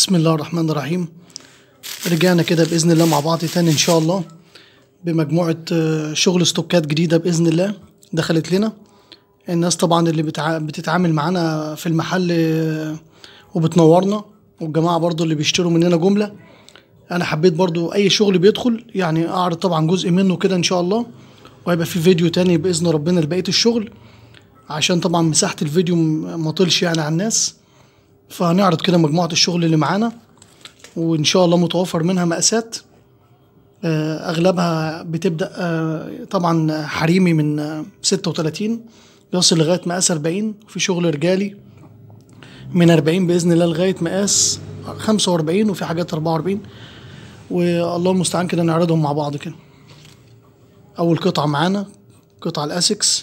بسم الله الرحمن الرحيم رجعنا كده بإذن الله مع بعض تاني إن شاء الله بمجموعة آه، شغل استوكات جديدة بإذن الله دخلت لنا الناس طبعا اللي بتع... بتتعامل معانا في المحل آه، وبتنورنا والجماعة برضو اللي بيشتروا مننا جملة أنا حبيت برضو أي شغل بيدخل يعني أعرض طبعا جزء منه كده إن شاء الله وهيبقى في فيديو تاني بإذن ربنا لبقية الشغل عشان طبعا مساحة الفيديو م- ما طولش يعني على الناس فهنعرض كده مجموعة الشغل اللي معانا وإن شاء الله متوفر منها مقاسات آه، أغلبها بتبدأ آه، طبعا حريمي من آه، 36 يصل لغاية مقاس 40 في شغل رجالي من 40 بإذن الله لغاية مقاس 45 وفي حاجات 44 والله المستعان كده نعرضهم مع بعض كده أول قطعة معانا قطعة الأسكس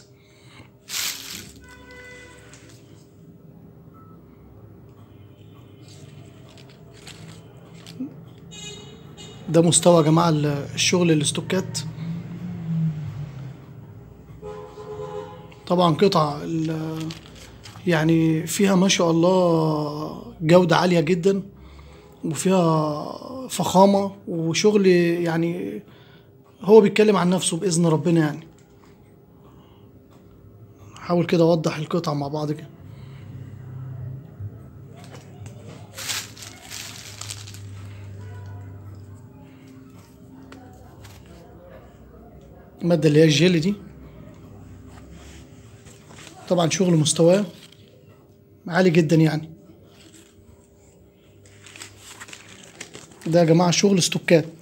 ده مستوى يا جماعة ال- الشغل الاستوكات طبعا قطع ال- يعني فيها ما شاء الله جودة عالية جدا وفيها فخامة وشغل يعني هو بيتكلم عن نفسه بإذن ربنا يعني حاول كده أوضح القطع مع بعض كده المادة اللي هي الجيل دي طبعا شغل مستواه عالي جدا يعني ده يا جماعة شغل استوكات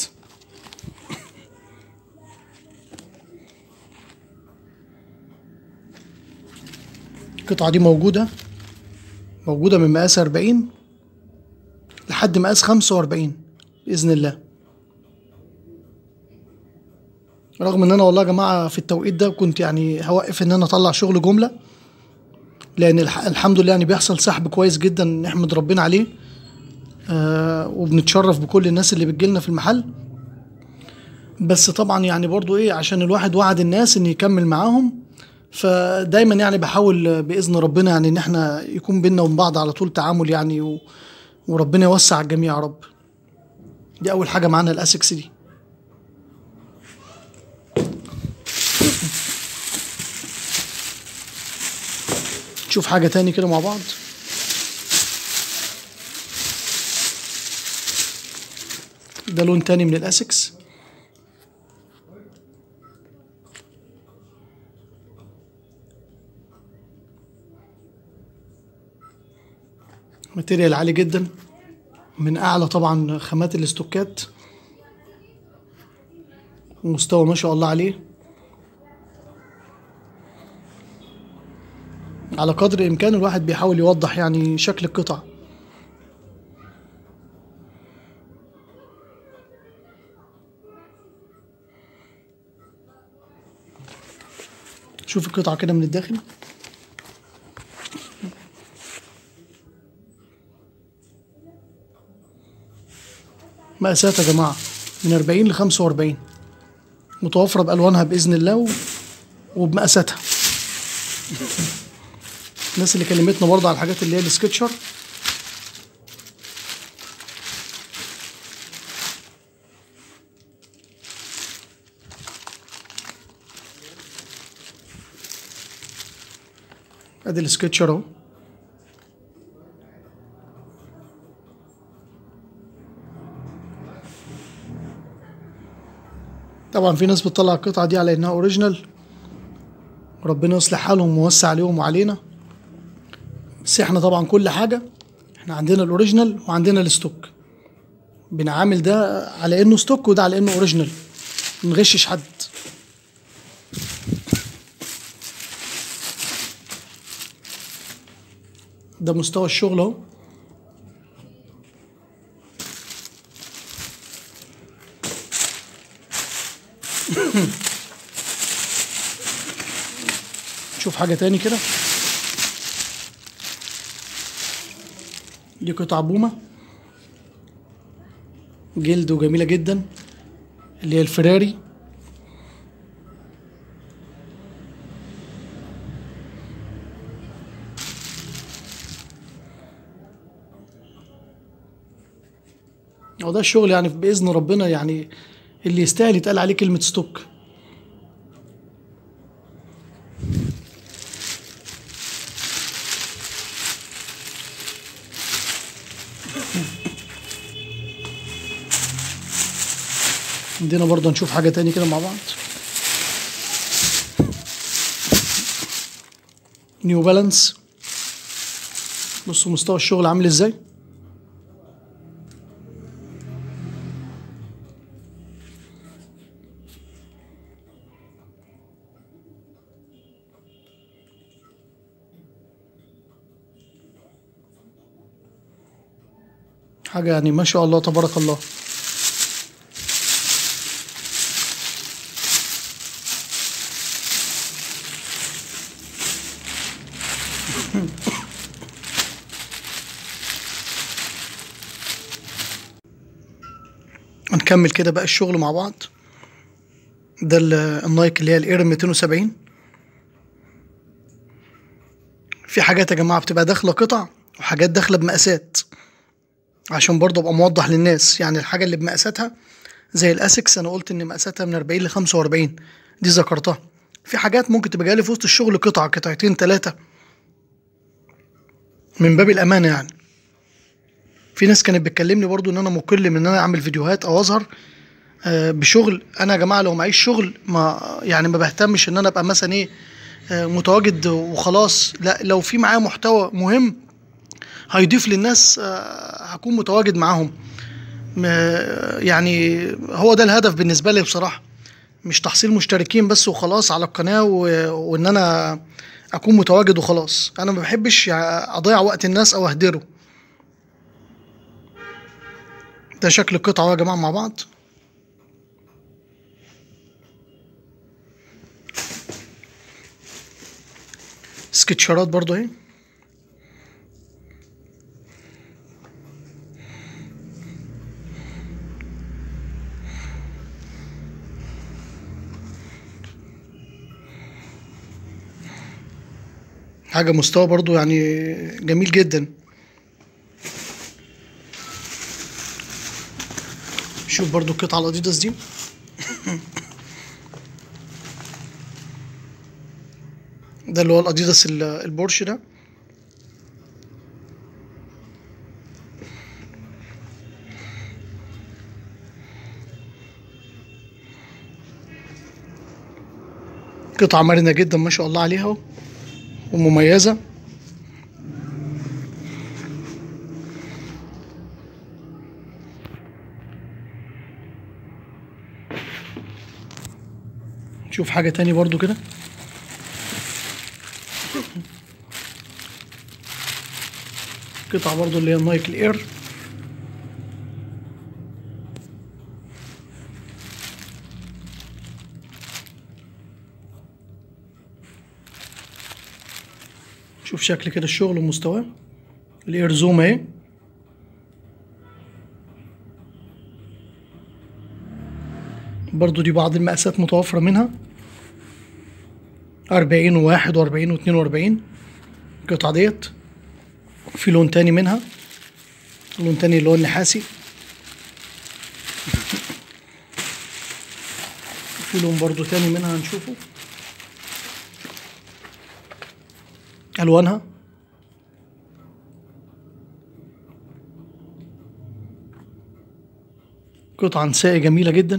القطعة دي موجودة موجودة من مقاس 40 لحد مقاس 45 بإذن الله رغم ان انا والله يا جماعه في التوقيت ده كنت يعني هوقف ان انا اطلع شغل جمله لان الح- الحمد لله يعني بيحصل سحب كويس جدا نحمد ربنا عليه آه وبنتشرف بكل الناس اللي بتجيلنا في المحل بس طبعا يعني برضو ايه عشان الواحد وعد الناس ان يكمل معاهم فدايما يعني بحاول باذن ربنا يعني ان احنا يكون بينا وبين بعض على طول تعامل يعني و وربنا يوسع على الجميع يا رب دي اول حاجه معانا الاسكس دي نشوف حاجة تاني كده مع بعض ده لون تاني من الاسكس ماتيريال عالي جدا من اعلى طبعا خامات الاستوكات مستوى ما شاء الله عليه على قدر الامكان الواحد بيحاول يوضح يعني شكل القطع شوف القطعة كده من الداخل مقاسات يا جماعة من 40 ل 45 متوفرة بألوانها بإذن الله و- وبمقاساتها الناس اللي كلمتنا برضه على الحاجات اللي هي السكتشر ادي السكتشر اهو طبعا في ناس بتطلع القطعة دي على انها اوريجينال ربنا يصلح حالهم ويوسع عليهم وعلينا بس احنا طبعا كل حاجة احنا عندنا الاوريجينال وعندنا الستوك بنعامل ده على انه ستوك وده على انه اوريجينال منغشش حد ده مستوى الشغل اهو نشوف حاجة تاني كده دي قطعة بومة جلد وجميلة جدا اللي هي الفراري هو ده الشغل يعني باذن ربنا يعني اللي يستاهل يتقال عليه كلمه ستوك عندنا برضه نشوف حاجه تاني كده مع بعض نيو بالانس بصوا مستوى الشغل عامل ازاي حاجة يعني ما شاء الله تبارك الله هنكمل كده بقى الشغل مع بعض ده ال- النايك اللي هي الاير 270 في حاجات يا جماعة بتبقى داخلة قطع وحاجات داخلة بمقاسات عشان برضه ابقى موضح للناس يعني الحاجة اللي بمقاساتها زي الاسكس انا قلت ان مقاساتها من 40 ل 45 دي ذكرتها في حاجات ممكن تبقى جايه لي في وسط الشغل قطعة قطعتين ثلاثة من باب الامانة يعني في ناس كانت بتكلمني برضو ان انا مقل من ان انا اعمل فيديوهات او اظهر آه، بشغل انا يا جماعه لو معيش شغل ما يعني ما بهتمش ان انا ابقى مثلا ايه آه، متواجد وخلاص لا لو في معايا محتوى مهم هيضيف للناس آه، هكون متواجد معاهم م- يعني هو ده الهدف بالنسبه لي بصراحه مش تحصيل مشتركين بس وخلاص على القناه و- وان انا اكون متواجد وخلاص انا ما بحبش يعني اضيع وقت الناس او اهدره ده شكل القطعة أهو يا جماعة مع بعض سكتشرات برضو اهي حاجة مستوى برضو يعني جميل جدا شوف برضو القطعة الأديداس دي ده اللي هو الأديداس ال- البورش ده قطعة مرنة جدا ما شاء الله عليها ومميزة نشوف حاجة تاني برضو كده قطعة برضو اللي هي النايك الاير شوف شكل كده الشغل ومستواه الاير زوم اهي برضو دي بعض المقاسات متوفرة منها أربعين وواحد وأربعين واتنين وأربعين القطعة ديت في لون تاني منها لون تاني اللي هو النحاسي في لون برضو تاني منها هنشوفه ألوانها قطعة نسائي جميلة جدا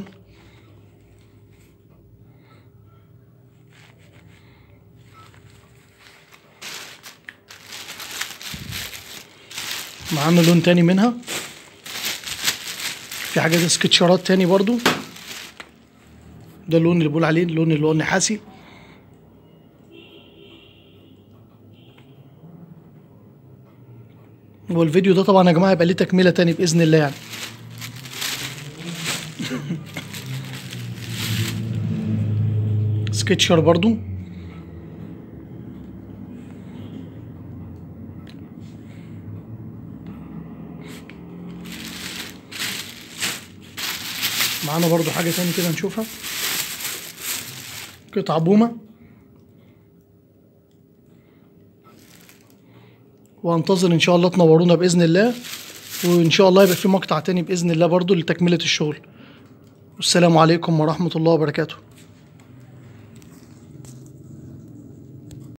معانا لون تاني منها في حاجات سكتشرات تاني برضو ده اللون اللي بقول عليه اللون اللي هو النحاسي والفيديو ده طبعا يا جماعه يبقى ليه تكمله تاني باذن الله يعني سكتشر برضو معانا برضو حاجة تاني كده نشوفها قطعة بومة وانتظر ان شاء الله تنورونا بإذن الله وان شاء الله يبقى في مقطع تاني باذن الله برضو لتكمله الشغل والسلام عليكم ورحمه الله وبركاته